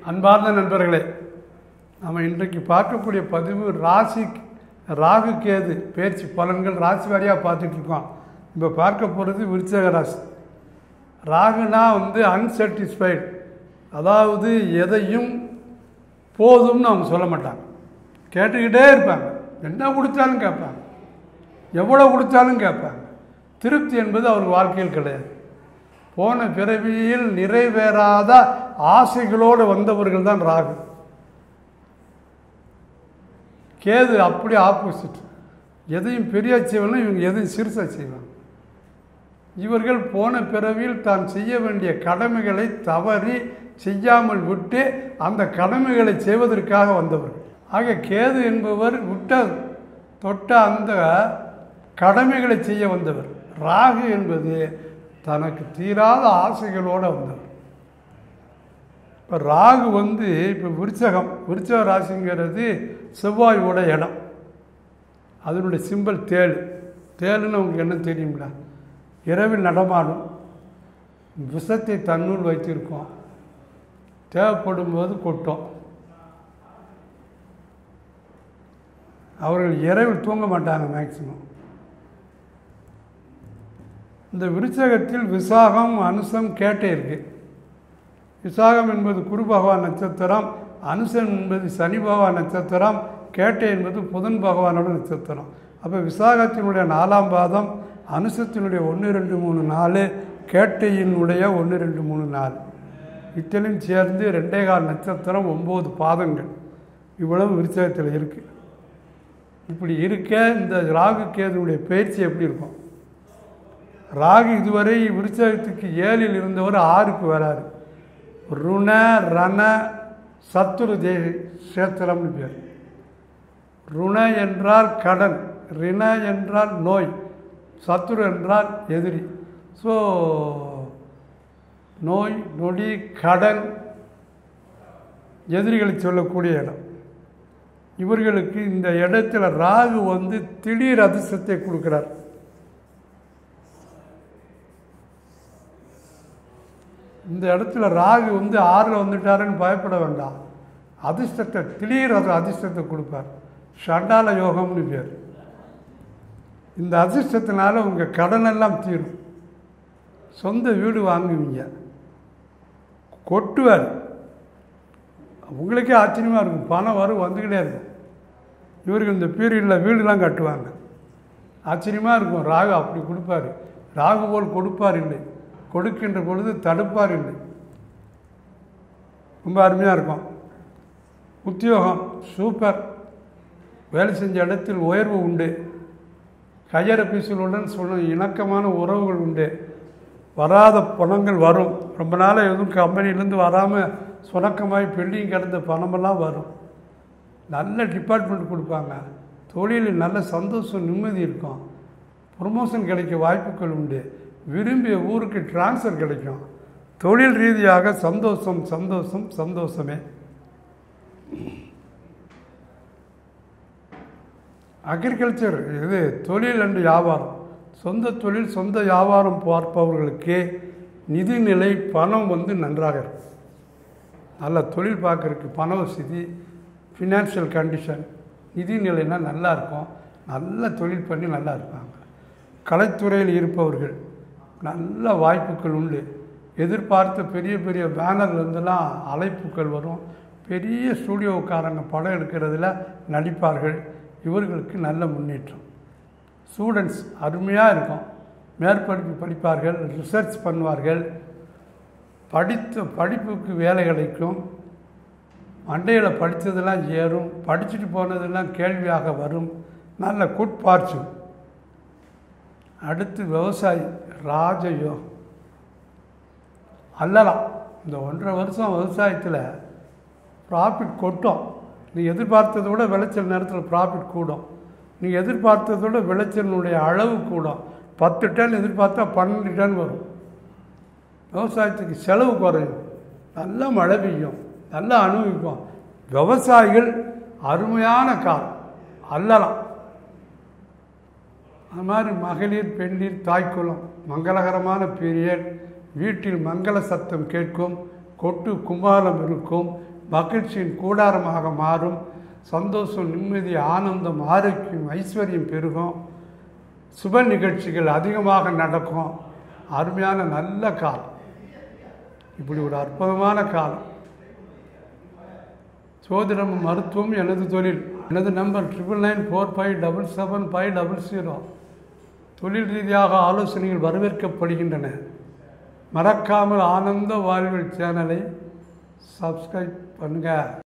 அன்பார்ந்த நண்பர்களே நம்ம இன்றைக்கு பார்க்கக்கூடிய பதிவு ராசி ராகு கேது பேச்சு பலன்கள் ராசி வாரியாக பார்த்துட்டு இருக்கோம் இப்போ பார்க்க போகிறது விருச்சக ராசி ராகுனா வந்து அன்சாட்டிஸ்ஃபைடு அதாவது எதையும் போதும்னு அவங்க சொல்ல மாட்டாங்க கேட்டுக்கிட்டே இருப்பாங்க என்ன கொடுத்தாலும் கேட்பாங்க எவ்வளோ கொடுத்தாலும் கேட்பாங்க திருப்தி என்பது அவர் வாழ்க்கையில் கிடையாது போன பிறவியில் நிறைவேறாத ஆசைகளோடு வந்தவர்கள் தான் ராகு கேது அப்படி ஆப்போசிட் எதையும் பெரிய செய்வாங்க இவங்க எதையும் சிறுசாக செய்வாங்க இவர்கள் போன பிறவியில் தான் செய்ய வேண்டிய கடமைகளை தவறி செய்யாமல் விட்டு அந்த கடமைகளை செய்வதற்காக வந்தவர்கள் ஆக கேது என்பவர் விட்ட தொட்ட அந்த கடமைகளை செய்ய வந்தவர் ராகு என்பது தனக்கு தீராத ஆசைகளோடு வந்தவர் இப்போ ராகு வந்து இப்போ விருச்சகம் விருச்சக ராசிங்கிறது செவ்வாயோட இடம் அதனுடைய சிம்பல் தேள் தேளுன்னு உங்களுக்கு என்ன தெரியுங்களா இரவில் நடமாடும் விஷத்தை தன்னுள் வைத்திருக்கோம் தேவைப்படும் போது கொட்டும் அவர்கள் இரவில் தூங்க மாட்டாங்க மேக்சிமம் இந்த விருச்சகத்தில் விசாகம் அனுசம் கேட்டே இருக்கு விசாகம் என்பது குரு பகவான் நட்சத்திரம் அனுசம் என்பது சனி பகவான் நட்சத்திரம் கேட்டை என்பது புதன் பகவானோட நட்சத்திரம் அப்போ விசாகத்தினுடைய நாலாம் பாதம் அனுசத்தினுடைய ஒன்று ரெண்டு மூணு நாலு கேட்டையினுடைய ஒன்று ரெண்டு மூணு நாலு இத்தனையும் சேர்ந்து ரெண்டே கால் நட்சத்திரம் ஒம்பது பாதங்கள் இவ்வளவு விருச்சகத்தில் இருக்குது இப்படி இருக்க இந்த ராகு கேதுனுடைய பயிற்சி எப்படி இருக்கும் ராகு இதுவரை விருச்சகத்துக்கு ஏழில் இருந்தவர் ஆறுக்கு வராரு ருண ரண சத்துரு தே சேத்திரம்னு பேர் ருண என்றால் கடன் ரிண என்றால் நோய் சத்துரு என்றால் எதிரி ஸோ நோய் நொடி கடன் எதிரிகளை சொல்லக்கூடிய இடம் இவர்களுக்கு இந்த இடத்துல ராகு வந்து திடீர் அதிர்ஷ்டத்தை கொடுக்குறார் இந்த இடத்துல ராகு வந்து ஆறில் வந்துட்டாருன்னு பயப்பட வேண்டாம் அதிர்ஷ்டத்தை திடீர் அது அதிர்ஷ்டத்தை கொடுப்பார் ஷண்டால யோகம்னு பேர் இந்த அதிர்ஷ்டத்தினால உங்கள் கடனெல்லாம் தீரும் சொந்த வீடு வாங்குவீங்க கொட்டுவார் உங்களுக்கே ஆச்சரியமாக இருக்கும் பணம் வரும் வந்துக்கிட்டே இருக்கும் இவருக்கு இந்த பீரியடில் வீடுலாம் கட்டுவாங்க ஆச்சரியமாக இருக்கும் ராகு அப்படி கொடுப்பார் ராகு போல் கொடுப்பார் இல்லை கொடுக்கின்ற பொழுது தடுப்பார் இல்லை ரொம்ப அருமையாக இருக்கும் உத்தியோகம் சூப்பர் வேலை செஞ்ச இடத்தில் உயர்வு உண்டு ஹையர் அஃபீஸர்களுடன் சொன்ன இணக்கமான உறவுகள் உண்டு வராத பணங்கள் வரும் ரொம்ப நாளாக எதுவும் கம்பெனிலேருந்து வராமல் சுணக்கமாகி பெண்டிங் கிடந்த பணமெல்லாம் வரும் நல்ல டிபார்ட்மெண்ட் கொடுப்பாங்க தொழிலில் நல்ல சந்தோஷம் நிம்மதி இருக்கும் ப்ரொமோஷன் கிடைக்க வாய்ப்புகள் உண்டு விரும்பிய ஊருக்கு டிரான்ஸ்ஃபர் கிடைக்கும் தொழில் ரீதியாக சந்தோஷம் சந்தோஷம் சந்தோஷமே அக்ரிகல்ச்சர் இது தொழில் அண்டு வியாபாரம் சொந்த தொழில் சொந்த வியாபாரம் பார்ப்பவர்களுக்கு நிதிநிலை பணம் வந்து நன்றாக இருக்கும் நல்ல தொழில் பார்க்குறதுக்கு பண வசதி ஃபினான்ஷியல் கண்டிஷன் நிதிநிலைனா நல்லா இருக்கும் நல்ல தொழில் பண்ணி நல்லா இருப்பாங்க கலைத்துறையில் இருப்பவர்கள் நல்ல வாய்ப்புகள் உண்டு எதிர்பார்த்த பெரிய பெரிய பேனர்லேருந்துலாம் அழைப்புகள் வரும் பெரிய ஸ்டூடியோக்காரங்க படம் எடுக்கிறதுல நடிப்பார்கள் இவர்களுக்கு நல்ல முன்னேற்றம் ஸ்டூடெண்ட்ஸ் அருமையாக இருக்கும் மேற்படிப்பு படிப்பார்கள் ரிசர்ச் பண்ணுவார்கள் படித்த படிப்புக்கு வேலை கிடைக்கும் மண்டையில் படித்ததெல்லாம் ஏறும் படிச்சுட்டு போனதெல்லாம் கேள்வியாக வரும் நல்ல குட் பார்ச்சூன் அடுத்து விவசாயி ராஜயோகம் அல்லலாம் இந்த ஒன்றரை வருஷம் விவசாயத்தில் ப்ராஃபிட் கொட்டும் நீ எதிர்பார்த்ததை விட விளைச்சல் நேரத்தில் ப்ராஃபிட் கூடும் நீ எதிர்பார்த்ததை விட விளைச்சலினுடைய அளவு கூடும் பத்து டன் எதிர்பார்த்தா பன்னெண்டு டன் வரும் விவசாயத்துக்கு செலவு குறையும் நல்ல மழை பெய்யும் நல்லா அனுபவிக்கும் விவசாயிகள் அருமையான கால் அல்லலாம் அது மாதிரி மகளிர் பெண்ணீர் தாய்க்குளம் மங்களகரமான பீரியட் வீட்டில் மங்கள சத்தம் கேட்கும் கொட்டு கும்பாலம் இருக்கும் மகிழ்ச்சியின் கூடாரமாக மாறும் சந்தோஷம் நிம்மதி ஆனந்தம் ஆரோக்கியம் ஐஸ்வர்யம் பெருகும் சுப நிகழ்ச்சிகள் அதிகமாக நடக்கும் அருமையான நல்ல காலம் இப்படி ஒரு அற்புதமான காலம் சோதிடம் மருத்துவம் எனது தொழில் எனது number triple nine four five double seven five double zero தொழில் ரீதியாக ஆலோசனைகள் வரவேற்கப்படுகின்றன மறக்காமல் ஆனந்த வாழ்வில் சேனலை சப்ஸ்கிரைப் பண்ணுங்கள்